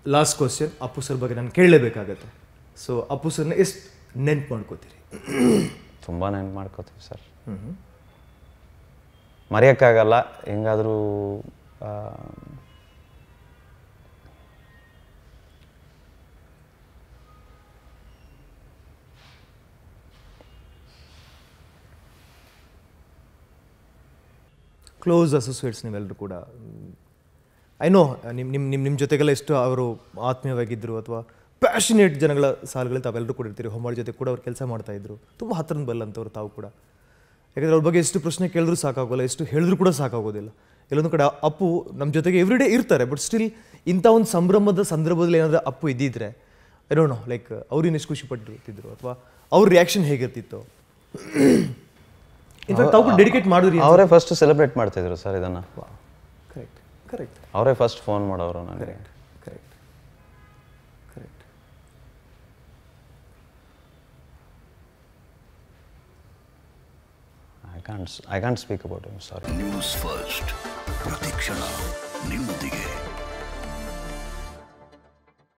last question Appu sir ಬಗ್ಗೆ ನಾನು ಕೇಳಲೇಬೇಕಾಗತ್ತೆ so Appu ಸರ್ನ ಎಷ್ಟು ನೆನ್ಪು ಮಾಡ್ಕೋತೀರಿ ತುಂಬ ನೆನ್ಪು ಮಾಡ್ಕೋತೀವಿ ಸರ್ ಮರೆಯೋಕ್ಕಾಗಲ್ಲ ಹೆಂಗಾದರೂ ಕ್ಲೋಸ್ ಅಸೋಸಿಯೇಟ್ಸ್ ನೀವೆಲ್ಲರೂ ಕೂಡ ಐ ನೋ ನಿಮ್ಮ ನಿಮ್ಮ ನಿಮ್ಮ ನಿಮ್ಮ ಜೊತೆಗೆಲ್ಲ ಎಷ್ಟು ಅವರು ಆತ್ಮೀಯವಾಗಿದ್ದರು ಅಥವಾ ಪ್ಯಾಷನೇಟ್ ಜನಗಳ ಸಾಲುಗಳು ತಾವೆಲ್ಲರೂ ಕೂಡ ಇರ್ತೀರಿ ಹೊಮ್ಮಳ ಜೊತೆ ಕೂಡ ಅವ್ರು ಕೆಲಸ ಮಾಡ್ತಾ ಇದ್ರು ತುಂಬ ಹತ್ತಿರದ ಬಲ್ಲಂಥವ್ರು ತಾವು ಕೂಡ ಯಾಕಂದರೆ ಅವ್ರ ಬಗ್ಗೆ ಎಷ್ಟು ಪ್ರಶ್ನೆ ಕೇಳಿದ್ರು ಸಾಕಾಗೋಲ್ಲ ಎಷ್ಟು ಹೇಳಿದ್ರು ಕೂಡ ಸಾಕಾಗೋದಿಲ್ಲ ಎಲ್ಲೊಂದು ಕಡೆ ಅಪ್ಪು ನಮ್ಮ ಜೊತೆಗೆ ಎವ್ರಿ ಡೇ ಇರ್ತಾರೆ ಬಟ್ ಸ್ಟಿಲ್ ಇಂಥ ಒಂದು ಸಂಭ್ರಮದ ಸಂದರ್ಭದಲ್ಲಿ ಏನಾದರೂ ಅಪ್ಪು ಇದ್ದಿದ್ರೆ ಐ ಡೋಂಟ್ ನೋ ಲೈಕ್ ಅವ್ರು ಇನ್ನೆಷ್ಟು ಖುಷಿ ಪಟ್ಟಿರ್ತಿದ್ರು ಅಥವಾ ಅವ್ರ ರಿಯಾಕ್ಷನ್ ಹೇಗಿರ್ತಿತ್ತು ಇನ್ಫ್ಯಾಕ್ಟ್ ತಾವು ಕೂಡ ಡೆಡಿಕೇಟ್ ಮಾಡಿದ್ರಿ ಅವರೇ ಫಸ್ಟ್ ಸೆಲೆಬ್ರೇಟ್ ಮಾಡ್ತಿದ್ರು ಸರ್ ಇದನ್ನು ಕರೆಕ್ಟ್ ಕರೆಕ್ಟ್ ಅವರೇ ಫಸ್ಟ್ ಫೋನ್ ಮಾಡೋರು ನನಗೆ correct correct I can't I can't speak about him sorry news first ಪ್ರತಿಕ್ಷಣ ನಿಮ್ಮೊಂದಿಗೆ